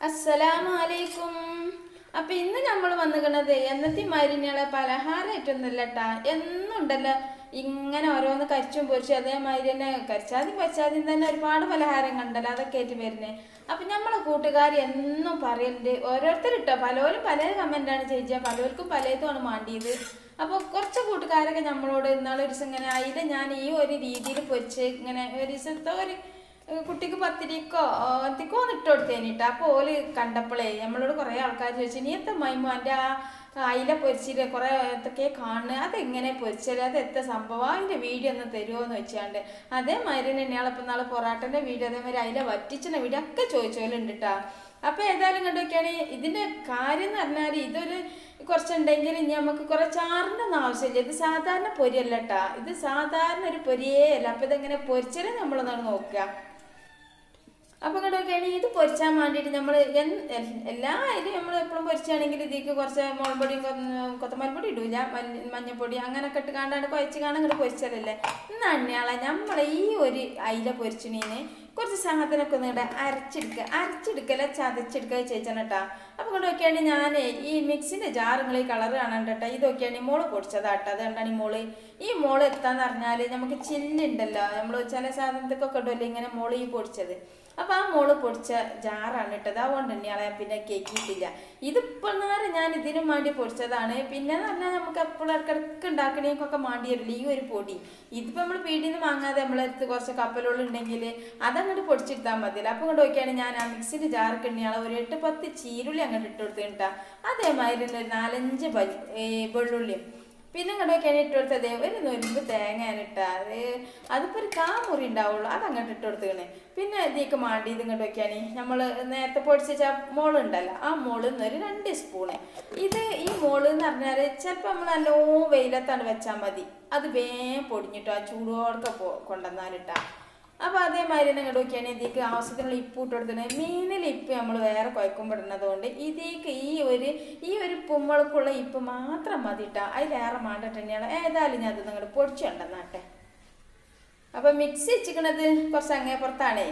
അസ്സലാമു അലൈക്കും അപ്പൊ ഇന്ന് നമ്മൾ വന്നിക്കണത് എന്നത്തെ മരുന്നുകളെ പലഹാരമായിട്ടൊന്നുമല്ല കേട്ടാ എന്നുണ്ടല്ലോ ഇങ്ങനെ ഓരോന്ന് കരിച്ചും പൊരിച്ചും അതേമാതിരി തന്നെ കരിച്ചാതി പൊരിച്ചാതി തന്നെ ഒരുപാട് പലഹാരം കണ്ടല്ലോ അതൊക്കെ ആയിട്ട് വരുന്നേ അപ്പൊ നമ്മളെ കൂട്ടുകാർ എന്നും പറയലുണ്ട് ഓരോരുത്തരിട്ടോ പലരും പല കമന്റാണ് ചോദിച്ചാൽ പലർക്കും പലതുമാണ് മാണ്ടിയത് അപ്പോൾ കുറച്ച് കൂട്ടുകാരൊക്കെ നമ്മളോട് ഇന്നാളെ ഒരു ദിവസം ഇങ്ങനെ അതിൽ ഞാൻ ഈ ഒരു രീതിയിൽ പൊരിച്ച് ഇങ്ങനെ ഒരു ദിവസത്തെ ഒരു ഏഹ് കുട്ടിക്ക് പത്തിരിക്കോ ഒത്തിക്കോ ഒന്ന് ഇട്ട് കൊടുത്തേനിട്ട് അപ്പോൾ ഓല് കണ്ടപ്പോഴേ നമ്മളോട് കുറേ ആൾക്കാർ ചോദിച്ചു നീ എത്ത മൈമോ എൻ്റെ ആ അയില പൊരിച്ചിട്ട് കുറേ എന്തൊക്കെ കാണുക അതെങ്ങനെ പൊരിച്ചത് അത് എത്ര സംഭവം അതിൻ്റെ വീഡിയോ ഒന്ന് തരുമോ എന്ന് വെച്ചാണ്ട് അതേമാതിരി തന്നെ ഇയാളിപ്പോൾ നാളെ പൊറാട്ടൻ്റെ വീഡിയോ അതേമാതിരി അയില വറ്റിച്ചിൻ്റെ വീഡിയോ ഒക്കെ ചോദിച്ചോലുണ്ട് കേട്ടോ അപ്പോൾ ഏതായാലും കണ്ടൊക്കെയാണ് ഇതിൻ്റെ കാര്യം എന്ന് പറഞ്ഞാൽ ഇതൊരു കുറച്ചുണ്ടെങ്കിൽ ഇനി നമുക്ക് കുറേ ചാറിൻ്റെ ഒന്നും ആവശ്യമില്ല ഇത് സാധാരണ പൊരിയല്ല കേട്ടാ ഇത് സാധാരണ ഒരു പൊരിയേ അല്ല അപ്പോൾ ഇതെങ്ങനെ പൊരിച്ചാലും നമ്മളൊന്നാണ് നോക്കുക അപ്പൊ ഇങ്ങോട്ടൊക്കെയാണ് ഇത് പൊരിച്ചാൻ വേണ്ടിയിട്ട് നമ്മൾ എല്ലാ അരിയും നമ്മൾ എപ്പോഴും പൊരിച്ചാണെങ്കിൽ ഇതിക്ക് കുറച്ച് മുളകുപൊടിയും കൊത്തമല്ലിപ്പൊടി ഇടൂല മല്ലി മഞ്ഞപ്പൊടി അങ്ങനെയൊക്കെ ഇട്ട് കാണ്ടാണ് കുഴച്ച് കാണാൻ ഇങ്ങോട്ട് പൊരിച്ചതല്ലേ ഇന്ന് അന്യാളെ നമ്മൾ ഈ ഒരു അയില പൊരിച്ചിണീന് കുറച്ച് സാധനമൊക്കെ ഒന്ന് ഇവിടെ അരച്ചെടുക്കുക അരച്ചെടുക്കല ചതച്ചെടുക്കുക ചേച്ചൻ കേട്ടാ അപ്പൊ ഇങ്ങോട്ട് നോക്കിയാണ് ഞാൻ ഈ മിക്സിന്റെ ജാറുകൾ ഈ കളർ കാണാൻ കേട്ടോ ഇതൊക്കെയാണ് ഈ മോള് പൊടിച്ചതാട്ടോ അത് കണ്ടാണ് ഈ മോള് ഈ മോള് എത്താന്ന് പറഞ്ഞാല് നമുക്ക് ചില്ലുണ്ടല്ലോ നമ്മൾ ചില സാധനത്തിക്കൊക്കെ ഇടുമല്ലോ ഇങ്ങനെ മോള് ഈ പൊടിച്ചത് അപ്പൊ ആ മോള് പൊടിച്ച ജാറാണ് ഇട്ടത് അതുകൊണ്ട് തന്നെയാണ് ഞാൻ പിന്നെ കേക്കിയിട്ടില്ല ഇതിപ്പോൾ നേരം ഞാൻ ഇതിനും വേണ്ടി പൊടിച്ചതാണ് പിന്നെ എന്ന് പറഞ്ഞാൽ നമുക്ക് എപ്പോഴും ഇടക്കിടക്ക് ഉണ്ടാക്കണേക്കൊക്കെ മാണ്ടി വരില്ല ഈ ഒരു പൊടി ഇതിപ്പോൾ നമ്മൾ വീട്ടിൽ നിന്ന് വാങ്ങാതെ നമ്മളടുത്ത് കുറച്ച് കപ്പലുകൾ ഉണ്ടെങ്കിൽ അതങ്ങോട്ട് പൊടിച്ചെടുത്താൽ മതിയല്ലോ അപ്പോൾ ഇങ്ങോട്ട് നോക്കിയാണ് ഞാൻ ആ മിക്സിൻ്റെ ജാർക്ക് ഇണ്ണിയാളെ ഒരു എട്ട് പത്ത് ചീരുള്ളി അങ്ങോട്ട് ഇട്ട് കൊടുത്തിട്ടാ അതേമാതിരി തന്നെ ഒരു നാലഞ്ച് ബജി വെള്ളുള്ളിയും പിന്നെ ഇങ്ങോട്ടൊക്കെയാണ് ഇട്ട് കൊടുത്തത് ഒരു നൊരുമ്പ് തേങ്ങയാണ് ഇട്ട അത് അതിപ്പോൾ ഒരു കാ മുറി ഉണ്ടാവുള്ളൂ അത് അങ്ങോട്ട് ഇട്ട് കൊടുത്തേണ് പിന്നെ ഇതിലേക്ക് മാണ്ടി ഇത് ഇങ്ങോട്ടൊക്കെയാണ് നമ്മൾ നേരത്തെ പൊടിച്ച മോളുണ്ടല്ലോ ആ മോളിൽ നിന്ന് ഒരു രണ്ട് സ്പൂണ് ഇത് ഈ മോള് എന്ന് പറഞ്ഞാൽ ചിലപ്പോൾ നമ്മൾ നല്ലോ വെയിലത്താണ് വെച്ചാൽ മതി അത് വേഗം പൊടിഞ്ഞിട്ടോ ആ ചൂടോടൊക്കെ പോ കൊണ്ടുവന്നാലിട്ടാ അപ്പോൾ അതേമാതിരി തന്നെ ഇങ്ങോട്ട് നോക്കിയാണ് ഇതിലേക്ക് ആവശ്യത്തിനുള്ള ഇപ്പ് ഇട്ട് കൊടുത്തിട്ട് മീനിൽ ഇപ്പ് നമ്മൾ വേറെ കുഴക്കുമ്പോടുന്നതുകൊണ്ട് ഇതിലേക്ക് ഈ ഒരു ഈ ഒരു പുമ്മളക്കുള്ള ഇപ്പ് മാത്രം മതി ഇട്ടാ അതിലേറെ മാണ്ടിട്ട് തന്നെയാണ് ഏതായാലും ഞാൻ അത് നിങ്ങളുടെ പൊടിച്ചുണ്ടെന്നാട്ടെ അപ്പം മിക്സി വെച്ചിക്കണത് കുറച്ച് അങ്ങേ പുറത്താണേ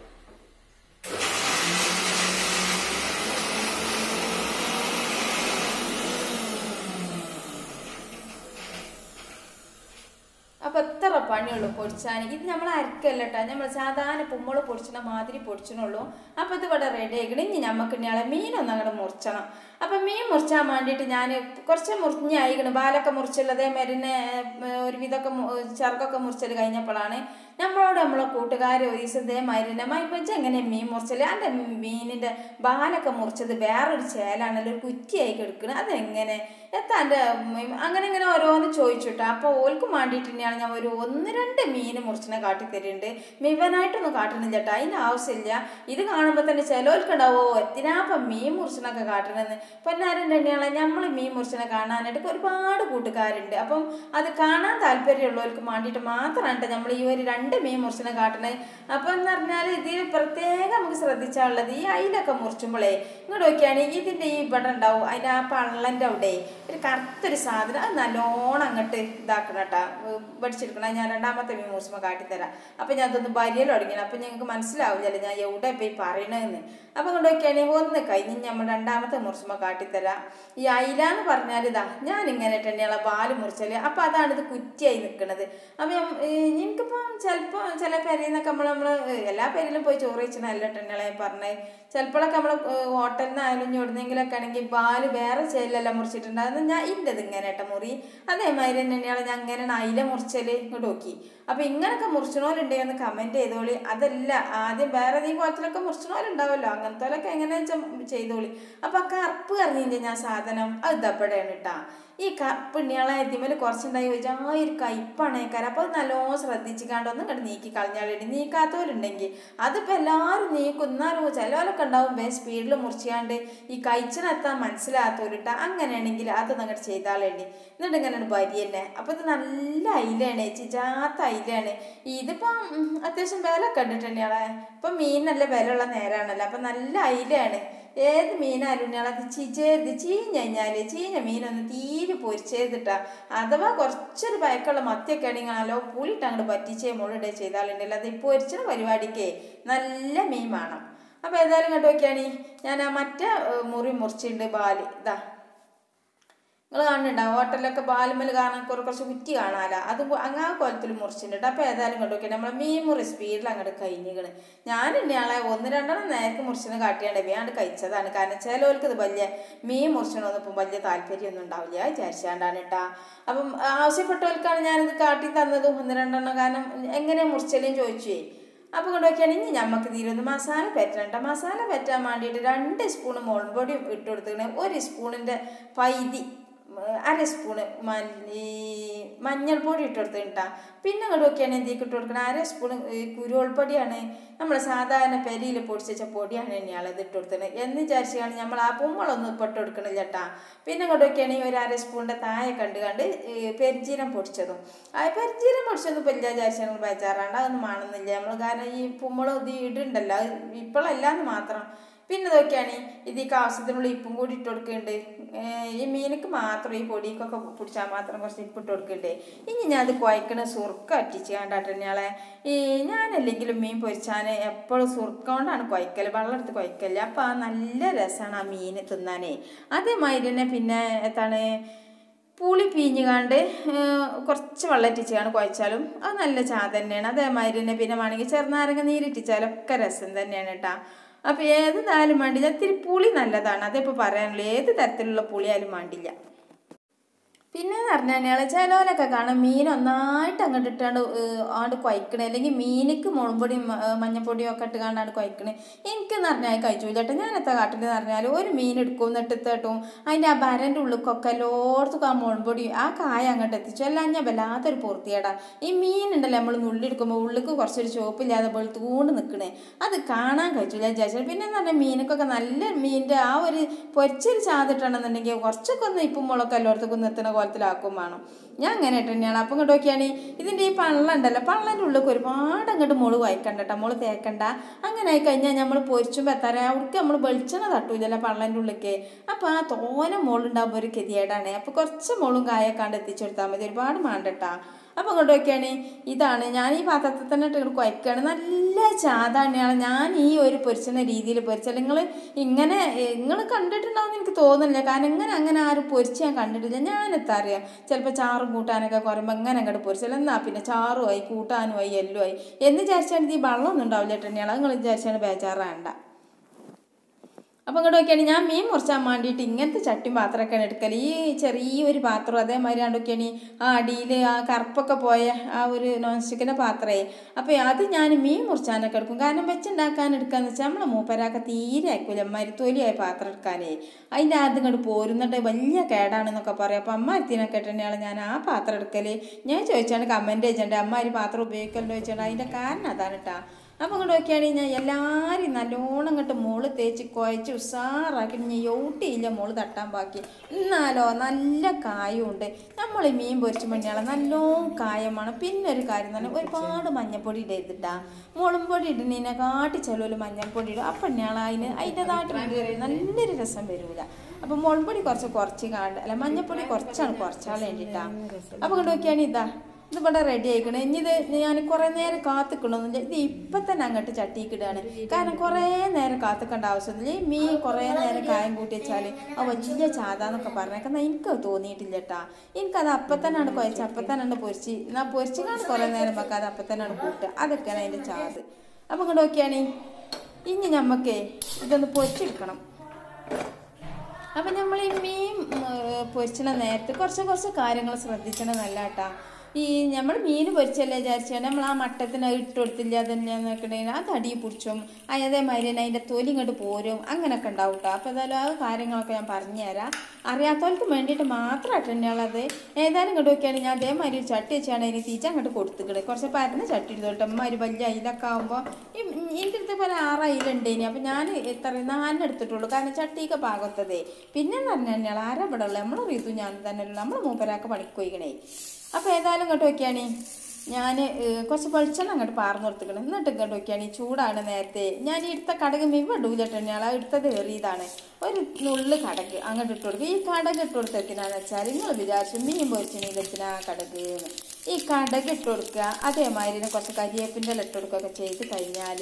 അപ്പോൾ എത്ര പണിയുള്ളൂ പൊടിച്ചാൻ ഇത് നമ്മൾ അരക്കല്ല കേട്ടോ നമ്മൾ സാധാരണ പുമ്മള് പൊടിച്ചിന മാതിരി പൊടിച്ചിനുള്ളൂ അപ്പോൾ ഇത് ഇവിടെ റെഡി ആക്കണം ഇനി നമുക്ക് ഇനിയാളെ മീനൊന്നും അങ്ങോട്ട് മുറിച്ചണം അപ്പം മീൻ മുറിച്ചാൻ വേണ്ടിയിട്ട് ഞാൻ കുറച്ച് മുറിഞ്ഞായിക്കണം ബാലൊക്കെ മുറിച്ചുള്ളത് മരുന്ന് ഒരു വിധമൊക്കെ ചെറുക്കൊക്കെ മുറിച്ചത് കഴിഞ്ഞപ്പോഴാണ് നമ്മളോട് നമ്മളെ കൂട്ടുകാർ ഒരു ദിവസം ഇതേ മരുന്ന് മൈപ്പച്ച എങ്ങനെ മീൻ മുറിച്ചത് എൻ്റെ മീനിൻ്റെ ബാലൊക്കെ മുറിച്ചത് വേറൊരു ചേലാണല്ലോ ഒരു കുറ്റിയായി കിടക്കുന്നത് അതെങ്ങനെ എത്താ എൻ്റെ അങ്ങനെ ഇങ്ങനെ ഓരോന്ന് ചോദിച്ചുട്ടോ അപ്പോൾ ഓൽക്ക് വേണ്ടിയിട്ട് തന്നെയാണ് ഞാൻ ഒരു ഒന്ന് രണ്ട് മീൻ മുറിച്ചിനെ കാട്ടിത്തരുന്നുണ്ട് മിവനായിട്ടൊന്നും കാട്ടുന്നില്ല ചേട്ടാ അതിൻ്റെ ആവശ്യമില്ല ഇത് കാണുമ്പോൾ തന്നെ ചിലവർക്കുണ്ടാവോ എത്തിനാപ്പം മീൻ മുറിച്ചിനൊക്കെ കാട്ടണമെന്ന് പൊന്നാരൻ തന്നെയാണ് നമ്മൾ മീൻ മുറിച്ചിനെ കാണാനായിട്ട് ഒരുപാട് കൂട്ടുകാരുണ്ട് അപ്പം അത് കാണാൻ താല്പര്യമുള്ളവർക്ക് വേണ്ടിയിട്ട് മാത്രമാണ് നമ്മൾ ഈ ഒരു രണ്ട് മീൻ മുറിച്ചിനെ കാട്ടണത് അപ്പം എന്ന് പറഞ്ഞാൽ ഇതിൽ പ്രത്യേകം നമുക്ക് ശ്രദ്ധിച്ചാലുള്ളത് ഈ അയിലൊക്കെ മുറിച്ചുമ്പോഴേ ഇങ്ങോട്ട് നോക്കിയാണ് ഇതിൻ്റെ ഈ ഇവിടെ ഉണ്ടാവും അതിൻ്റെ ആ പള്ളൻ്റെ അവിടെ ഒരു കറുത്തൊരു സാധനം അത് നല്ലോണം അങ്ങോട്ട് ഇതാക്കണം കേട്ടോ പഠിച്ചെടുക്കണം ഞാൻ രണ്ടാമത്തെ മീൻ മുറിച്ചുമ്പോൾ കാട്ടിത്തരാം അപ്പം ഞാൻ അതൊന്ന് ബരിയൽ തുടങ്ങിയത് അപ്പം ഞങ്ങൾക്ക് മനസ്സിലാവില്ലല്ലോ ഞാൻ എവിടെ പോയി പറയണതെന്ന് അപ്പം കൊണ്ട് നോക്കിയാണെങ്കിൽ ഒന്ന് കഴിഞ്ഞ് നമ്മൾ രണ്ടാമത്തെ മുറിച്ചുമ്പോൾ കാട്ടിത്തരാം ഈ അയില എന്ന് പറഞ്ഞാൽ ഇതാ ഞാൻ ഇങ്ങനെ തന്നെയുള്ള പാല് മുറിച്ചാൽ അപ്പം അതാണ് ഇത് കുറ്റിയായി നിൽക്കുന്നത് അപ്പം എനിക്കിപ്പം ചിലപ്പോൾ ചില പെരയിൽ നിന്നൊക്കെ നമ്മൾ നമ്മൾ എല്ലാ പെരയിലും പോയി ചോറ് വെച്ചിട്ടല്ല ടെണ്ണളെ പറഞ്ഞത് ചിലപ്പോഴൊക്കെ നമ്മൾ ഹോട്ടലിൽ നിന്നായാലും ഇനി എവിടുന്നെങ്കിലൊക്കെ ആണെങ്കിൽ പാല് വേറെ ചേലെല്ലാം മുറിച്ചിട്ടുണ്ടായിരുന്നു ഞാൻ ഇൻ്റെത് ഇങ്ങനെ കേട്ടോ മുറി അതേമാതിരി തന്നെയാണ് ഞാൻ അങ്ങനെ അയില മുറിച്ചല് ഇങ്ങോട്ട് നോക്കി അപ്പം ഇങ്ങനെയൊക്കെ മുറിച്ചണോലുണ്ടെങ്കിൽ ഒന്ന് കമൻറ്റ് ചെയ്തോളി അതല്ല ആദ്യം വേറെ നീ കോലത്തിലൊക്കെ മുറിച്ചണോലുണ്ടാവല്ലോ അങ്ങനത്തോലൊക്കെ എങ്ങനെ ചെയ്തോളി അപ്പം ആ കറുപ്പ് കറിഞ്ഞിൻ്റെ ഞാൻ സാധനം അത് ഇതപ്പെടെയാണ് കേട്ടാ ഈ കപ്പിണ്ണിയാളെ എത്തിമേൽ കുറച്ചുണ്ടായി ചോദിച്ചാൽ ആ ഒരു കയ്പാണേക്കാരം അപ്പോൾ അത് നല്ലോണം ശ്രദ്ധിച്ചിക്കാണ്ട് ഒന്ന് കണ്ട് നീക്കി കളഞ്ഞാളേടി നീക്കാത്തവരുണ്ടെങ്കിൽ അതിപ്പോൾ എല്ലാവരും നീക്കുന്നാലും ചിലവരൊക്കെ ഉണ്ടാവും വേ സ്പീഡിൽ മുറിച്ചാണ്ട് ഈ കഴിച്ചിനെത്താൻ മനസ്സിലാത്തവരിട്ട അങ്ങനെയാണെങ്കിൽ അതൊന്നും അങ്ങോട്ട് ചെയ്താളേണ്ടി എന്നിട്ട് ഇങ്ങനെ വരി തന്നെ അപ്പോൾ ഇത് നല്ല അയിലാണ് ചിജാത്ത അയിലാണ് ഇതിപ്പം അത്യാവശ്യം വില കണ്ടിട്ടുണ്ടെയാളെ ഇപ്പം മീൻ നല്ല വിലയുള്ള നേരമാണല്ലോ അപ്പം നല്ല അയിലാണ് ഏത് മീനായാലും അത് ചിജേത് ചീഞ്ഞ് കഴിഞ്ഞാൽ ചീഞ്ഞ മീനൊന്ന് തീരെ പൊരിച്ചേതിട്ടാ അഥവാ കുറച്ചൊരു പയക്കുള്ള മത്തിയൊക്കെ ആണെങ്കിൽ നല്ലോ പുളിയിട്ട് അങ്ങോട്ട് പറ്റിച്ചേ മുള്ളിടേ ചെയ്താലുണ്ടല്ലോ അത് ഈ പൊരിച്ചണ പരിപാടിക്കേ നല്ല മീൻ വേണം അപ്പോൾ ഏതായാലും കണ്ടു നോക്കിയാണ് ഞാൻ ആ മറ്റേ ഏഹ്, മുറി മുറിച്ചിട്ടുണ്ട് ബാല് ഇതാ നിങ്ങൾ കാണുന്നുണ്ടാവും ഹോട്ടലിലൊക്കെ ബാലുമ്മൽ കാണാൻ കുറെ കുറച്ച് കുറ്റി കാണാമല്ലോ അത് അങ്ങ് ആ കോലത്തിൽ മുറിച്ചിട്ടുണ്ട് അപ്പോൾ ഏതായാലും കണ്ടു നോക്കിയാൽ നമ്മളെ മീൻ മുറി സ്പീഡിൽ അങ്ങോട്ട് കഴിഞ്ഞിക്കണ് ഞാൻ ഇന്നയാളെ ഒന്ന് രണ്ടെണ്ണം നേരത്തെ മുറിച്ചത് കാട്ടിയാണ്ട് വേണ്ട കഴിച്ചതാണ് കാരണം ചിലവർക്ക് ഇത് വലിയ മീൻ മുറിച്ചണമെന്ന് ഇപ്പം വലിയ താല്പര്യമൊന്നും ഉണ്ടാവില്ല വിചാരിച്ചാണ്ടാണ് കേട്ടാ അപ്പം ആവശ്യപ്പെട്ടവർക്കാണ് ഞാനിത് കാട്ടി തന്നതും ഒന്ന് രണ്ടെണ്ണം കാരണം എങ്ങനെ മുറിച്ചലും ചോദിച്ചേ അപ്പോൾ കൊണ്ട് നോക്കിയാൽ ഇനി ഞമ്മക്ക് തീരുന്നു മസാല പറ്റണ്ട മസാല പറ്റാൻ വേണ്ടിയിട്ട് രണ്ട് സ്പൂൺ മുളക് പൊടിയും ഇട്ട് കൊടുത്തിങ്ങനെ ഒരു സ്പൂണിൻ്റെ പൈതി ഉം, അര സ്പൂണ് മല്ലി മഞ്ഞൾപ്പൊടി ഇട്ട് കൊടുത്തിട്ടാ പിന്നെ ഇങ്ങോട്ട് നോക്കിയാണ് എന്തൊക്കെ ഇട്ട് കൊടുക്കണം അര സ്പൂൺ കുരുവൾപ്പൊടിയാണ് നമ്മൾ സാധാരണ പെരിയിൽ പൊടിച്ച് വെച്ച പൊടിയാണ് തന്നെയാണ് ഇത് ഇട്ട് കൊടുത്തത് എന്ന് വിചാരിച്ചാണ് നമ്മൾ ആ പൂമ്പളൊന്നും ഇപ്പം ഇട്ട് കൊടുക്കണില്ല കേട്ടാ പിന്നെ ഇങ്ങോട്ട് നോക്കിയാണെങ്കിൽ ഒരു അര സ്പൂണിൻ്റെ താഴെ കണ്ട് കണ്ട് ഈ പെരിഞ്ചീരം പൊടിച്ചതും ആ പെരിഞ്ചീരം പൊടിച്ചൊന്നും ഇപ്പം ഇല്ല വിചാരിച്ചാൽ ബേജാറാണ്ട് അതൊന്നും മാണെന്നില്ല നമ്മൾ കാരണം ഈ പൂമ്പളം ഇത് ഇടുണ്ടല്ലോ അത് ഇപ്പോഴല്ലാന്ന് മാത്രം പിന്നെ നോക്കിയാണ് ഇതിക്ക് ആവശ്യത്തിനുള്ള ഇപ്പും കൂടി ഇട്ട് കൊടുക്കുന്നുണ്ട് ഏഹ് ഈ മീനക്ക് മാത്രം ഈ പൊടിക്കൊക്കെ പിടിച്ചാൽ മാത്രം കുറച്ച് ഇപ്പ് ഇട്ട് കൊടുക്കുന്നുണ്ട് ഇനി ഞാൻ അത് കുഴക്കണ സുറുക്ക അറ്റിച്ച് കണ്ടാട്ടെ ഞാളെ ഈ ഞാനല്ലെങ്കിലും മീൻ പൊരിച്ചാൽ എപ്പോഴും സുറുക്ക കൊണ്ടാണ് കുഴക്കൽ വെള്ളം എടുത്ത് കുഴക്കല് അപ്പോൾ ആ നല്ല രസമാണ് ആ മീൻ തിന്നാനേ അതേമാതിരി തന്നെ പിന്നെ എന്താണ് പുളി പീഞ്ഞുകാണ്ട് കുറച്ച് വെള്ളം ഇറ്റിച്ചാണ് കുഴച്ചാലും അത് നല്ല ചാ തന്നെയാണ് അതേമാതിരി തന്നെ പിന്നെ വേണമെങ്കിൽ ചെറുനാരങ്ങ നീരിട്ടിച്ചാലും ഒക്കെ രസം തന്നെയാണ് കേട്ടാ അപ്പോൾ ഏത് നാലും വേണ്ടില്ല ഇത്തിരി പുളി നല്ലതാണ് അതിപ്പോൾ പറയാനുള്ളൂ ഏത് തരത്തിലുള്ള പുളിയായാലും വേണ്ടില്ല പിന്നെ എന്ന് പറഞ്ഞാൽ ചിലവരൊക്കെ കാണാം മീൻ ഒന്നായിട്ട് അങ്ങോട്ട് ഇട്ടാണ്ട് ഏഹ്, ആണ്ട് കുഴക്കണേ അല്ലെങ്കിൽ മീനിക്ക് മുളമ്പൊടിയും മ- ഏഹ്, മഞ്ഞപ്പൊടിയും ഒക്കെ ഇട്ട് കാണാണ്ട് കുഴക്കണേ എനിക്കെന്ന് പറഞ്ഞാൽ കഴിച്ചു ചേട്ടാ ഞാൻ എത്ര കാട്ടിലെന്ന് പറഞ്ഞാൽ ഒരു മീൻ എടുക്കും എന്നിട്ട് തട്ടും അതിൻ്റെ ആ ബരൻ്റെ ഉള്ളിക്കൊക്കെ എല്ലായിടത്തും ആ മുളമ്പൊടി ആ കായ അങ്ങോട്ട് എത്തിച്ചു എല്ലാം ഞാൻ വല്ലാത്തൊരു പൂർത്തിയേടാ ഈ മീൻ ഉണ്ടല്ലോ നമ്മൾ നുള്ളിയെടുക്കുമ്പോൾ ഉള്ളിക്ക് കുറച്ചൊരു ചോപ്പില്ലാതെ വെളുത്തുകൊണ്ട് നിൽക്കണേ അത് കാണാൻ കഴിച്ചില്ല വിചാരിച്ചു പിന്നെ എന്ന് പറഞ്ഞാൽ മീനൊക്കെ നല്ല മീനിൻ്റെ ആ ഒരു പൊരിച്ചൊരു ചാതിട്ടാണെന്നുണ്ടെങ്കിൽ കുറച്ചൊക്കെ ഒന്ന് ഇപ്പം മുളകൊക്കെ എല്ലായിടത്തേക്കും നിർത്തുന്ന കോലത്തിലാക്കും വേണം ഞാൻ അങ്ങനെ ഇട്ട് തന്നെയാണ് അപ്പം ഇങ്ങോട്ട് നോക്കിയാണ് ഇതിൻ്റെ ഈ പള്ള ഉണ്ടല്ലോ പള്ളൻ്റെ ഉള്ളിലേക്ക് ഒരുപാട് അങ്ങോട്ട് മുള് വായിക്കണ്ട കേട്ടോ മുള് തേക്കണ്ട അങ്ങനെ ആയി കഴിഞ്ഞാൽ നമ്മൾ പൊരിച്ചുമ്പോൾ എത്താറ അവിടേക്ക് നമ്മൾ വെളിച്ചെണ്ണ തട്ടൂലല്ലോ പള്ളൻ്റെ ഉള്ളിലേക്ക് അപ്പോൾ ആ തോനെ മുളുണ്ടാകുമ്പോൾ ഒരു ഗതികേടാണ് അപ്പോൾ കുറച്ച് മുളും കായക്കാണ്ട് എത്തിച്ചു കൊടുത്താൽ മതി ഒരുപാട് മാണ്ടട്ടാ അപ്പോൾ ഇങ്ങോട്ട് നോക്കിയാണ് ഇതാണ് ഞാൻ ഈ പാത്രത്തിൽ തന്നെ ഇട്ട് ഇങ്ങോട്ട് കുഴക്കുകയാണ് നല്ല ചാതാണ് ഞാൻ ഈ ഒരു പൊരിച്ചുന്ന രീതിയിൽ പൊരിച്ചാൽ നിങ്ങൾ ഇങ്ങനെ നിങ്ങൾ കണ്ടിട്ടുണ്ടാവും എനിക്ക് തോന്നുന്നില്ല കാരണം ഇങ്ങനെ അങ്ങനെ ആരും പൊരിച്ച് ഞാൻ കണ്ടിട്ടില്ല ഞാൻ എത്താ അറിയാം ചിലപ്പോൾ ചാറും കൂട്ടാനൊക്കെ കുറയുമ്പോൾ ഇങ്ങനെ അങ്ങോട്ട് പൊരിച്ചാൽ എന്നാ പിന്നെ ചാറുമായി കൂട്ടാനുമായി എല്ലുമായി എന്ന് വിചാരിച്ചാൽ ഈ വെള്ളമൊന്നും ഉണ്ടാവില്ല കേട്ടോ നിങ്ങൾ വിചാരിച്ചാൽ ബേജാറാണ്ട അപ്പം ഇങ്ങോട്ട് നോക്കിയാണ് ഞാൻ മീൻ മുറിച്ചാൻ വേണ്ടിയിട്ട് ഇങ്ങനത്തെ ചട്ടി പാത്രമൊക്കെയാണ് എടുക്കൽ ഈ ചെറിയൊരു പാത്രം അതേമാതിരി ആണ്ടൊക്കെയാണ് ആ അടിയിൽ ആ കറുപ്പൊക്കെ പോയ ആ ഒരു നോൺ സ്റ്റിക്കിൻ്റെ പാത്രമേ അപ്പോൾ അത് ഞാൻ മീൻ മുറിച്ചാനൊക്കെ എടുക്കും കാരണം വെച്ചുണ്ടാക്കാൻ എടുക്കാന്ന് വെച്ചാൽ നമ്മളെ മൂപ്പരാക്ക തീരെ ആക്കൂല മരുത്തോലിയായ പാത്രം എടുക്കാനേ അതിൻ്റെ ആദ്യം ഇങ്ങോട്ട് പോരുന്നിട്ട് വലിയ കേടാണെന്നൊക്കെ പറയും അപ്പോൾ അമ്മ എത്തിനൊക്കെ തന്നെയാണ് ഞാൻ ആ പാത്രം എടുക്കൽ ഞാൻ ചോദിച്ചാണ് കമൻറ്റ് ചെയ്തിട്ടുണ്ട് അമ്മ ഒരു പാത്രം ഉപയോഗിക്കലുണ്ടോ ചോദിച്ചാൽ അതിൻ്റെ കാരണം അതാണ് കേട്ടോ അപ്പോൾ ഇങ്ങോട്ട് നോക്കിയാണെങ്കിൽ ഞാൻ എല്ലാവരും നല്ലോണം ഇങ്ങോട്ട് മോള് തേച്ച് കുഴച്ച് ഉഷാറാക്കി ഞാൻ യോട്ടിയില്ല മോള് തട്ടാൻ ബാക്കി എന്നാലോ നല്ല കായമുണ്ട് നമ്മൾ ഈ മീൻ പൊരിച്ച് മണിയാളെ നല്ലോണം കായമാണ് പിന്നെ ഒരു കാര്യം തന്നെ ഒരുപാട് മഞ്ഞപ്പൊടി ഇടരുതിട്ടാ മുളം പൊടി ഇടുന്നതിനെ കാട്ടി ചെലവിൽ മഞ്ഞൾപ്പൊടി ഇടും അപ്പം ഞാളെ അതിന് അതിൻ്റെതായിട്ട് നല്ലൊരു രസം വരൂല അപ്പം മുളമ്പൊടി കുറച്ച് കുറച്ച് കാണണ്ട അല്ല മഞ്ഞപ്പൊടി കുറച്ചാണ് കുറച്ചാൾ വേണ്ടിയിട്ടാ അപ്പോൾ ഇങ്ങോട്ട് നോക്കിയാണെങ്കിൽ ഇതാ ഇത് ഇവിടെ റെഡി ആയിക്കണേ ഇനി ഇത് ഞാൻ കുറേ നേരം കാത്തിക്കണമെന്നില്ല ഇത് ഇപ്പം തന്നെ അങ്ങോട്ട് ചട്ടിക്കിടുകയാണ് കാരണം കുറേ നേരം കാത്തിക്കേണ്ട ആവശ്യമില്ല ഈ മീൻ കുറേ നേരം കായം കൂട്ടി വെച്ചാൽ ആ വലിയ ചാതാന്നൊക്കെ പറഞ്ഞേക്കുന്ന എനിക്ക് അത് തോന്നിയിട്ടില്ല കേട്ടാ എനിക്കത് അപ്പം തന്നെയാണ് കുഴച്ച് അപ്പം തന്നെയാണ് പൊരിച്ച് ഞാൻ പൊരിച്ച് കാണാൻ കുറേ നേരം വെക്കാതെ അപ്പം തന്നെയാണ് കൂട്ടുക അതൊക്കെയാണ് അതിൻ്റെ ചാത് അപ്പം ഇങ്ങോട്ട് നോക്കിയാണ് ഇനി ഞമ്മക്കേ ഇതൊന്ന് പൊരിച്ചെടുക്കണം അപ്പം നമ്മൾ ഈ മീൻ പൊരിച്ചണ നേരത്തെ കുറച്ച് കുറച്ച് കാര്യങ്ങൾ ശ്രദ്ധിച്ചണ നല്ല കേട്ടാ ഈ നമ്മൾ മീൻ പൊരിച്ചല്ലേ വിചാരിച്ചാൽ നമ്മൾ ആ മട്ടത്തിന് അത് ഇട്ട് കൊടുത്തില്ല അതന്നെ നോക്കണേന് അത് അടി പിടിച്ചും അതേമാതിരി തന്നെ അതിൻ്റെ തൊലി ഇങ്ങോട്ട് പോരും അങ്ങനെയൊക്കെ ഉണ്ടാവും കേട്ടോ അപ്പോൾ ഏതായാലും ആ കാര്യങ്ങളൊക്കെ ഞാൻ പറഞ്ഞുതരാം അറിയാത്തവർക്ക് വേണ്ടിയിട്ട് മാത്രമായിട്ട് തന്നെയുള്ളത് ഏതായാലും ഇങ്ങോട്ട് നോക്കിയാണെങ്കിൽ ഞാൻ അതേമാതിരി ഒരു ചട്ടി വെച്ചാണ് അതിന് തീച്ച അങ്ങോട്ട് കൊടുത്തുകിട് കുറച്ച് പരന്ന ചട്ടി എടുത്തോട്ടെ അമ്മമാര് വലിയ അയിലൊക്കെ ആകുമ്പോൾ ഈ എൻ്റെ അടുത്ത് പോലെ ആറ് അയിലുണ്ട് ഇനി അപ്പം ഞാൻ എത്ര നാലിന് എടുത്തിട്ടുള്ളൂ കാരണം ചട്ടിയൊക്കെ പാകത്തതേ പിന്നെ എന്ന് പറഞ്ഞു കഴിഞ്ഞാൽ ആരാ ഇവിടെ ഉള്ളത് നമ്മളെ റീതു ഞാൻ തന്നെ ഉള്ളു നമ്മളെ മൂപ്പരാക്ക് പണിക്ക് പോയിക്കണേ അപ്പോൾ ഏതായാലും ഇങ്ങോട്ട് നോക്കിയാണ് ഞാൻ കുറച്ച് വെളിച്ചെണ്ണ അങ്ങോട്ട് പാർന്നു കൊടുത്തിക്കണം എന്നിട്ട് ഇങ്ങോട്ട് നോക്കിയാണ് ഈ ചൂടാണ് നേരത്തെ ഞാൻ ഈ എടുത്ത കടക് മിവ ഇടൂലട്ടെ ആ എടുത്തത് ഏറിയതാണ് ഒരു നുള്ള് കടക് അങ്ങോട്ട് ഇട്ട് കൊടുക്കും ഈ കടക് ഇട്ട് കൊടുത്തെത്തിനാന്ന് വെച്ചാൽ നിങ്ങൾ വിചാരിച്ചു മീൻ പൊരിച്ചിനെത്തിനാ കടക് എന്ന് ഈ കടക് ഇട്ട് കൊടുക്കുക അതേമാതിരി തന്നെ കുറച്ച് കരിയേപ്പിൻ്റെ ഇല ഇട്ട് കൊടുക്കുകയൊക്കെ ചെയ്ത് കഴിഞ്ഞാൽ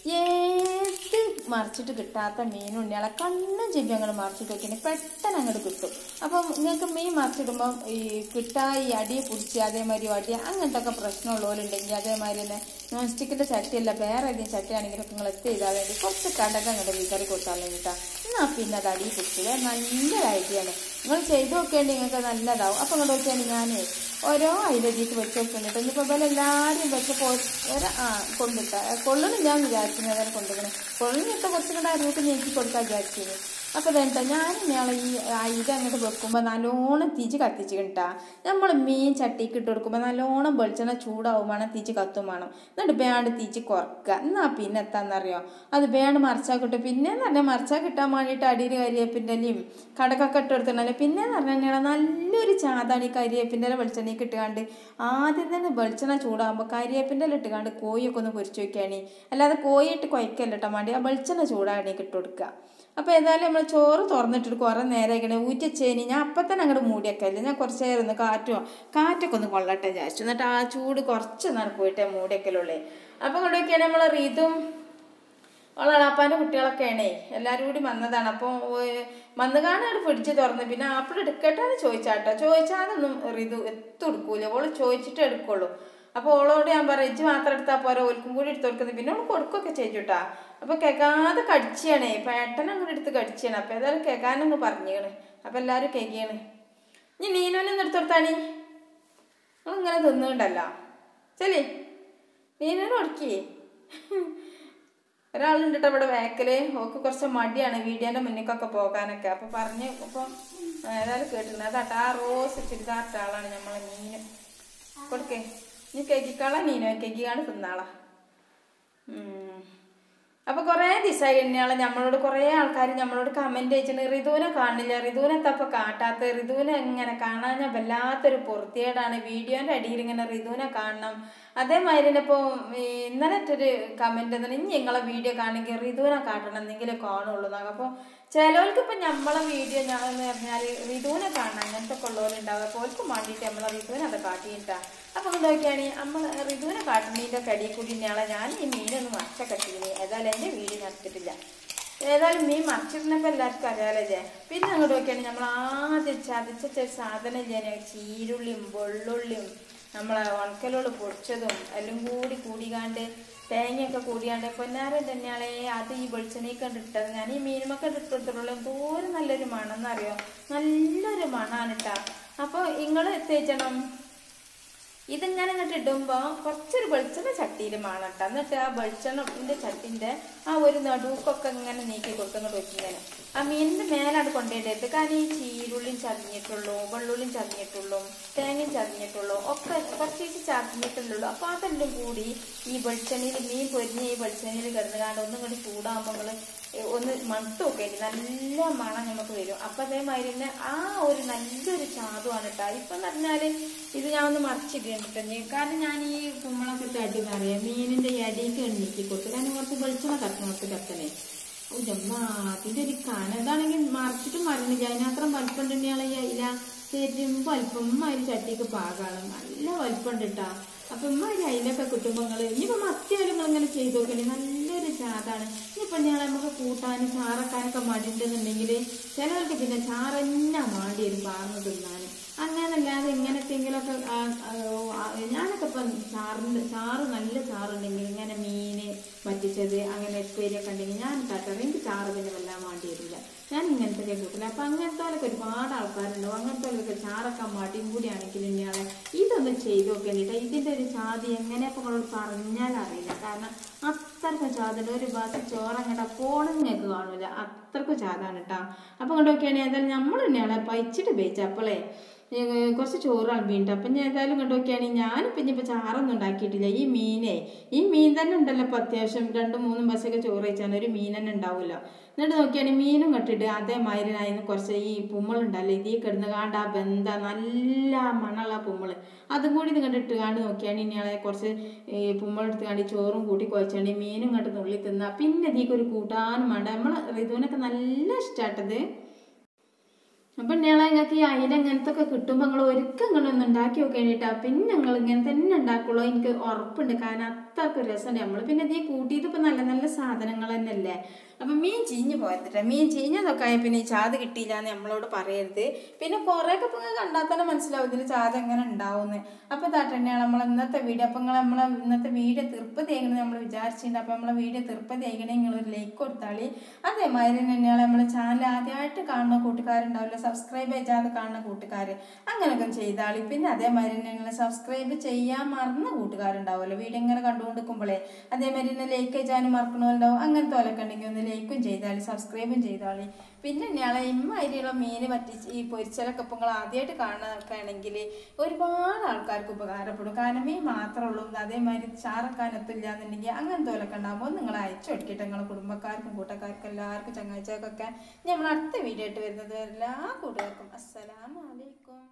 ഏത് മറിച്ചിട്ട് കിട്ടാത്ത മീൻ ഉണ്ണിയാളെ കണ്ണും ചെവി അങ്ങോട്ട് മറിച്ചിട്ട് നോക്കിയാൽ പെട്ടെന്ന് അങ്ങോട്ട് കിട്ടും അപ്പം നിങ്ങൾക്ക് മീൻ മറിച്ചിടുമ്പം ഈ കിട്ടാ ഈ അടി പിടിച്ച് അതേമാതിരി അടി അങ്ങനത്തെ ഒക്കെ പ്രശ്നമുള്ളവരുണ്ടെങ്കിൽ അതേമാതിരി തന്നെ നോൺ സ്റ്റിക്കിൻ്റെ ചട്ടിയല്ല വേറെ ഏതെങ്കിലും ചട്ടിയാണെങ്കിലൊക്കെ നിങ്ങൾ എത്തി ചെയ്താൽ വേണ്ടി കുറച്ച് കടക അങ്ങോട്ട് വിതറി കൊടുത്താൽ വേണ്ടിട്ടാ എന്നാൽ പിന്നെ അത് അടി പിടിച്ചത് നല്ലൊരു ഐഡിയ ആണ് നിങ്ങൾ ചെയ്ത് നോക്കേണ്ടി നിങ്ങൾക്ക് നല്ലതാവും അപ്പം ഇങ്ങോട്ട് നോക്കിയാൽ ഞാൻ ഓരോ ഐലജിക്ക് വെച്ച് വെക്കുന്നുണ്ട് ഇനിയിപ്പോൾ പോലെ എല്ലാവരും വെച്ചപ്പോൾ ഒരു ആ കൊണ്ടിട്ട കൊള്ളണില്ല എന്ന് വിചാരിക്കുന്നത് അതിനെ കൊണ്ടുപോകണം കൊള്ളിനിട്ട് കുറച്ചും കൂടെ അരിവൊക്കെ ഞെക്കി കൊടുക്കാൻ വിചാരിച്ചിരുന്നു അപ്പോൾ എന്താ ഞാൻ ഇയാളെ ഈ ഇത് അങ്ങോട്ട് വെക്കുമ്പോൾ നല്ലോണം തിജ് കത്തിച്ച് കിട്ടാ നമ്മൾ മീൻ ചട്ടിക്ക് ഇട്ട് കൊടുക്കുമ്പോൾ നല്ലോണം വെളിച്ചെണ്ണ ചൂടാവും വേണം തിജ് കത്തും വേണം എന്നിട്ട് വേണ്ട തിജ് കുറക്കുക എന്നാൽ പിന്നെ എത്താന്നറിയോ അത് വേണ്ട മറിച്ചാൽ കിട്ടും പിന്നെ എന്ന് പറഞ്ഞാൽ മറിച്ചാൽ കിട്ടാൻ വേണ്ടിയിട്ട് അടിയിൽ കരിയേപ്പിൻ്റെ ഇലയും കടക്കൊക്കെ ഇട്ട് കൊടുത്തിട്ടുണ്ടല്ലോ പിന്നെ എന്ന് പറഞ്ഞാൽ നല്ലൊരു ചാതാണ് ഈ കരിയേപ്പിൻ്റെ ഇല വെളിച്ചെണ്ണയ്ക്ക് ഇട്ടുകാണ്ട് ആദ്യം തന്നെ വെളിച്ചെണ്ണ ചൂടാകുമ്പോൾ കരിയേപ്പിൻ്റെ ഇല ഇട്ടുകാണ്ട് കോഴിയൊക്കെ ഒന്ന് പൊരിച്ച് വയ്ക്കുകയാണ് അല്ലാതെ കോഴി ഇട്ട് കുഴക്കല്ല ഇട്ടാൻ വേണ്ടി ആ വെളിച്ചെണ്ണ ചൂടാകണേക്ക് ഇട്ട് കൊടുക്കുക അപ്പോൾ ഏതായാലും നമ്മൾ ചോറ് തുറന്നിട്ടിട്ട് കുറേ നേരം ഇങ്ങനെ ഊറ്റിച്ചേനി ഞാൻ അപ്പം തന്നെ അങ്ങോട്ട് മൂടിയൊക്കെയല്ലേ ഞാൻ കുറച്ച് നേരം ഒന്ന് കാറ്റോ കാറ്റൊക്കെ ഒന്ന് കൊള്ളട്ടെ വിചാരിച്ചു എന്നിട്ട് ആ ചൂട് കുറച്ച് നേരം പോയിട്ടേ മൂടിയൊക്കെയുള്ളേ അപ്പോൾ ഇങ്ങോട്ടൊക്കെയാണ് നമ്മൾ റീതും അവളപ്പാൻ്റെ കുട്ടികളൊക്കെയാണേ എല്ലാവരും കൂടി വന്നതാണ് അപ്പോൾ വന്നു കാണാൻ ഫ്രിഡ്ജ് തുറന്ന് പിന്നെ ആപ്പിൾ എടുക്കട്ടെ എന്ന് ചോദിച്ചാട്ടോ ചോദിച്ചാലൊന്നും റിതു എത്തും എടുക്കൂല ഓള് ചോദിച്ചിട്ട് എടുക്കുള്ളൂ അപ്പോൾ ഓളോട് ഞാൻ പറയാം ഇജ്ജ് മാത്രം എടുത്താൽ പോരാ ഓൽക്കും കൂടി എടുത്ത് കൊടുക്കുന്നത് പിന്നെ ഓൾ കൊടുക്കുകയൊക്കെ ചെയ്തുട്ടാ അപ്പോൾ കേൾക്കാതെ കടിച്ചാണേ പേട്ടനെ അങ്ങോട്ട് എടുത്ത് കടിച്ചാണ് അപ്പോൾ ഏതായാലും കേൾക്കാനൊന്ന് പറഞ്ഞാണ് അപ്പോൾ എല്ലാവരും കേൾക്കുകയാണ് ഇനി നീനോനൊന്നും എടുത്ത് കൊടുത്താണി നിങ്ങളിങ്ങനെ തിന്നുണ്ടല്ലോ ശരി നീനോനും ഒടുക്കിയേ ഒരാളുണ്ട് കേട്ടോ ഇവിടെ വേക്കല് ഓക്ക് കുറച്ച് മടിയാണ് വീഡിയോൻ്റെ മുന്നിക്കൊക്കെ പോകാനൊക്കെ അപ്പോൾ പറഞ്ഞ് ഇപ്പം ഏതായാലും കേട്ടിട്ടുണ്ട് അതാട്ടാ ആ റോസ് ചുരിദാറിട്ട ആളാണ് നമ്മളെ മീന് കൊടുക്കേ നീ കേക്കിക്കാളാ മീനോ കേക്കിക്കാണ് തിന്നാളാ അപ്പൊ കുറേ ദിവസമായി തന്നെയാണ് നമ്മളോട് കുറേ ആൾക്കാർ നമ്മളോട് കമന്റ് അയച്ചിട്ട് റിതുവിനെ കാണില്ല റിതുവിനെ തപ്പ കാട്ടാത്ത റിതുവിനെ ഇങ്ങനെ കാണാൻ ഞാൻ വല്ലാത്തൊരു പൊറുത്തിയേടാണ് വീഡിയോന്റെ അടിയിൽ ഇങ്ങനെ റിതുവിനെ കാണണം അതേമാതിരി തന്നെ ഇപ്പോൾ ഇന്നലെ ഒരു കമന്റ് തന്നെ ഇനി നിങ്ങളെ വീഡിയോ കാണെങ്കിൽ റിതുവിനെ കാട്ടണം എന്തെങ്കിലും കാണുള്ളൂ എന്നൊക്കെ അപ്പോൾ ചിലവർക്ക് ഇപ്പം നമ്മളെ വീഡിയോ ഞാൻ എന്ന് പറഞ്ഞാൽ റിതുവിനെ കാണണം അങ്ങനത്തെ ഒക്കെ ഉള്ളവരുണ്ടാവും അപ്പോൾ അവർക്ക് വേണ്ടിയിട്ട് നമ്മളെ റിതുവിനെ അത് കാട്ടിയിട്ടാ അപ്പം നോക്കിയാണ് നമ്മൾ റിതുവിനെ കാട്ടുന്നതിൻ്റെ കടി കൂടി ഇയാളെ ഞാൻ ഈ മീനൊന്ന് മറച്ച കട്ടിയിന് ഏതായാലും എൻ്റെ വീഡിയോ നടത്തിയിട്ടില്ല ഏതായാലും മീൻ മറിച്ചിരുന്നപ്പോൾ എല്ലാവർക്കും അറിയാലേ പിന്നെ അങ്ങോട്ട് നോക്കിയാണ് നമ്മൾ ആദ്യം ചതച്ച ഒരു സാധനം ഇല്ലേ ചീരുള്ളിയും വെള്ളുള്ളിയും നമ്മളെ ഉണക്കലോട് പൊടിച്ചതും എല്ലാം കൂടി കൂടികാണ്ട് തേങ്ങയൊക്കെ കൂടിയാണ്ട് പൊന്നാരൻ തന്നെയാളെ അത് ഈ വെളിച്ചെണ്ണയ്ക്ക് ഇട്ടത് ഞാൻ ഈ മീനുമൊക്കെ ഇട്ടിട്ടുള്ളൂ എന്തോരം നല്ലൊരു മണം എന്നറിയോ നല്ലൊരു മണമാണ് കേട്ടാ അപ്പോൾ നിങ്ങൾ എത്തിച്ചണം ഇതിങ്ങനെ ഇങ്ങോട്ട് ഇടുമ്പോൾ കുറച്ചൊരു വെളിച്ചെണ്ണ ചട്ടിയിൽ വേണം കേട്ടോ എന്നിട്ട് ആ വെളിച്ചെണ്ണൻ്റെ ചട്ടിൻ്റെ ആ ഒരു നടുക്കൊക്കെ ഇങ്ങനെ നീക്കി കൊടുത്തങ്ങോട്ട് വെച്ചിങ്ങനെ ആ മീനിൻ്റെ മേലാണ് കൊണ്ടുപോയിട്ട് കാരണം ഈ ചീരുള്ളിയും ചതഞ്ഞിട്ടുള്ളൂ വെള്ളുള്ളിയും ചതഞ്ഞിട്ടുള്ളൂ തേങ്ങയും ചതഞ്ഞിട്ടുള്ളൂ ഒക്കെ കുറച്ച് ചതഞ്ഞിട്ടുള്ളൂ അപ്പോൾ അതെല്ലാം കൂടി ഈ വെളിച്ചെണ്ണയിൽ മീൻ പൊരിഞ്ഞ് ഈ വെളിച്ചെണ്ണയിൽ കിടന്ന് കാണാൻ ഒന്നും കൂടി ചൂടാകുമ്പോൾ നിങ്ങൾ ഒന്ന് മണത്ത് നോക്കേണ്ടി നല്ല മണം നമുക്ക് വരും അപ്പം അതേമാതിരി തന്നെ ആ ഒരു നല്ലൊരു ചാതുവാണ് കേട്ടോ ഇപ്പം എന്ന് പറഞ്ഞാൽ ഇത് ഞാൻ ഒന്ന് മറിച്ചിട്ടുണ്ട് കാരണം ഞാൻ ഈ കുമ്പളൊക്കെ ഇട്ട് അടി പറയാം മീനിൻ്റെ ഈ അടിക്ക് എണ്ണിക്ക് കൊടുത്തു കാരണം കുറച്ച് വെളിച്ചെണ്ണ കത്തണം കുറച്ച് കത്തണേ അതിൻ്റെ ഒരു കാണ ഇതാണെങ്കിൽ മറിച്ചിട്ട് മറിഞ്ഞില്ല അതിനത്ര വലിപ്പം തന്നെയാണ് ഈ അയില തരുമ്പോൾ അല്പം ഉമ്മ ഒരു ചട്ടിക്ക് പാകാണ് നല്ല വലിപ്പം ഉണ്ട് കേട്ടോ അപ്പൊ ഉമ്മ ഒരു അയിലൊക്കെ കിട്ടുമ്പോൾ നിങ്ങൾ ഇനിയിപ്പോൾ മത്തിയാലും നിങ്ങൾ ഇങ്ങനെ ചെയ്ത് നോക്കണേ നല്ലൊരു ചാതാണ് ഇനിയിപ്പോൾ ഞങ്ങൾ നമുക്ക് കൂട്ടാനും ചാറക്കാനൊക്കെ മടിണ്ടെന്നുണ്ടെങ്കിൽ ചിലർക്ക് പിന്നെ ചാറന്നെ മാടി ഒരു പാർന്ന് തിന്നാൻ അങ്ങനല്ലാതെ ഇങ്ങനത്തെങ്കിലൊക്കെ ഞാനൊക്കെ ഇപ്പം ചാറിൻ്റെ ചാറ് നല്ല ചാറുണ്ടെങ്കിൽ ഇങ്ങനെ മീന് വറ്റിച്ചത് അങ്ങനെ ഉപ്പേരിയൊക്കെ ഉണ്ടെങ്കിൽ ഞാൻ തട്ടറ എനിക്ക് ചാറ് പിന്നെ വല്ലാൻ വേണ്ടി വരില്ല ഞാൻ ഇങ്ങനത്തെ കൂട്ടില്ല അപ്പം അങ്ങനത്തെ ഒരുപാട് ആൾക്കാരുണ്ടാവും അങ്ങനത്തെ ചാറൊക്കെ മടിയും കൂടിയാണെങ്കിൽ ഇയാളെ ഇതൊന്ന് ചെയ്ത് നോക്കേണ്ടിട്ട് ഇതിൻ്റെ ഒരു ചാതി എങ്ങനെ അപ്പം നിങ്ങളോട് പറഞ്ഞാൽ അറിയില്ല കാരണം അത്രക്കും ചാതുണ്ട് ഒരു ബസ് ചോറങ്ങട്ട പോണം നിങ്ങൾക്ക് കാണൂല അത്രക്കും ചാതാണ് കേട്ടോ അപ്പം ഇങ്ങോട്ട് നോക്കിയാണെങ്കിൽ ഏതായാലും നമ്മൾ തന്നെയാണ് പയിച്ചിട്ട് ഉപയോഗിച്ചപ്പോളേ കുറച്ച് ചോറ് അളമ്പിണ്ട് അപ്പം ഞാൻ ഏതായാലും കണ്ടു നോക്കിയാണെങ്കിൽ ഞാനിപ്പം ഇനിയിപ്പോൾ ചാറൊന്നും ഉണ്ടാക്കിയിട്ടില്ല ഈ മീനേ ഈ മീൻ തന്നെ ഉണ്ടല്ലോ ഇപ്പോൾ അത്യാവശ്യം രണ്ടും മൂന്നും ബസ്സൊക്കെ ചോറ് വെച്ചാൽ ഒരു മീൻ തന്നെ ഉണ്ടാവുമല്ലോ എന്നിട്ട് നോക്കിയാണെങ്കിൽ മീനും കട്ടിട്ട് അതേമാതിരി അതിന് കുറച്ച് ഈ പുമ്മളുണ്ടല്ലോ ഇതീ കിടന്ന് കാണ്ട് ആ ബന്ധ നല്ല മണമുള്ള പുമ്മള് അതും കൂടി ഇത് കണ്ടിട്ട് കാണ്ട് നോക്കിയാണെങ്കിൽ ഇനിയാളെ കുറച്ച് ഈ പുമ്മളെടുത്ത് കാണ്ട് ചോറും കൂട്ടി കുഴച്ചാണ്ട് മീനും കണ്ട് നുള്ളി തിന്നാ പിന്നെ ഇതിക്ക് ഒരു കൂട്ടാനും വേണ്ട നമ്മൾ ഋതുവിനൊക്കെ നല്ല ഇഷ്ടമായിട്ടത് അപ്പം ഞങ്ങളെ നിങ്ങൾക്ക് ഈ അയില ഇങ്ങനത്തെ ഒക്കെ കിട്ടുമ്പോൾ നിങ്ങൾ ഒരിക്കൽ ഇങ്ങനെ ഒന്ന് ഉണ്ടാക്കി നോക്കേണ്ടിട്ടാ പിന്നെ ഞങ്ങൾ ഇങ്ങനെ തന്നെ ഉണ്ടാക്കുള്ളൂ എനിക്ക് ഉറപ്പുണ്ട് കാരണം അത്രക്ക് രസമുണ്ട് നമ്മൾ പിന്നെ ഇത് കൂട്ടിയിട്ട് ഇപ്പം നല്ല നല്ല സാധനങ്ങൾ തന്നെയല്ലേ അപ്പം മീൻ ചീഞ്ഞ് പോയത്തിട്ടെ മീൻ ചീഞ്ഞതൊക്കെ ആയ പിന്നെ ഈ ചാത് കിട്ടിയില്ല എന്ന് നമ്മളോട് പറയരുത് പിന്നെ കുറേയൊക്കെ ഇപ്പം നിങ്ങൾ കണ്ടാൽ തന്നെ മനസ്സിലാവും ഇതിൽ ചാത് എങ്ങനെ ഉണ്ടാവുമെന്ന് അപ്പോൾ തന്നെയാണ് നമ്മൾ ഇന്നത്തെ വീഡിയോ അപ്പം നിങ്ങൾ നമ്മളെ ഇന്നത്തെ വീഡിയോ തീർപ്പതി ആയിക്കണത് നമ്മൾ വിചാരിച്ചിട്ടുണ്ട് അപ്പോൾ നമ്മളെ വീഡിയോ തീർപ്പതി ആയിക്കണേ നിങ്ങൾ ഒരു ലൈക്ക് കൊടുത്താളി അതേമാതിരി തന്നെയാണ് നമ്മളെ ചാനൽ ആദ്യമായിട്ട് കാണുന്ന കൂട്ടുകാരുണ്ടാവില്ല സബ്സ്ക്രൈബ് ചെയ്യാതെ കാണുന്ന കൂട്ടുകാർ അങ്ങനെയൊക്കെ ചെയ്താളി പിന്നെ അതേമാതിരി തന്നെ നിങ്ങൾ സബ്സ്ക്രൈബ് ചെയ്യാൻ മറന്ന കൂട്ടുകാരുണ്ടാവുമല്ലോ വീഡിയോ ഇങ്ങനെ കണ്ടുകൊണ്ടിരിക്കുമ്പോഴേ അതേമാതിരി തന്നെ ലൈക്ക് ചെയ്യാനും മറക്കണമല്ലോ അങ്ങനത്തെ പോലൊക്കെ ഉണ്ടെങ്കിൽ ഒന്ന് ലൈക്കും ചെയ്താളി സബ്സ്ക്രൈബും ചെയ്താളി പിന്നെ ഞങ്ങളെ ഇമ്മാതിരിയുള്ള മീൻ പറ്റിച്ച് ഈ പൊരിച്ചലൊക്കെ ഇപ്പം നിങ്ങൾ ആദ്യമായിട്ട് കാണുന്നതൊക്കെ ആണെങ്കിൽ ഒരുപാട് ആൾക്കാർക്ക് ഉപകാരപ്പെടും കാരണം മീൻ മാത്രമേ ഉള്ളൂ അതേമാതിരി ചാറക്കാനെത്തില്ല എന്നുണ്ടെങ്കിൽ അങ്ങനത്തെ പോലൊക്കെ ഉണ്ടാകുമ്പോൾ നിങ്ങൾ അയച്ചു കൊടുക്കട്ടെ നിങ്ങളെ കുടുംബക്കാർക്കും കൂട്ടക്കാർക്കും എല്ലാവർക്കും ചങ്ങാഴ്ചക്കൊക്കെ നമ്മൾ അടുത്ത വീഡിയോ ആയിട്ട് വരുന്നത് എല്ലാ കൂട്ടുകാർക്കും അസ്സലാമലൈക്കും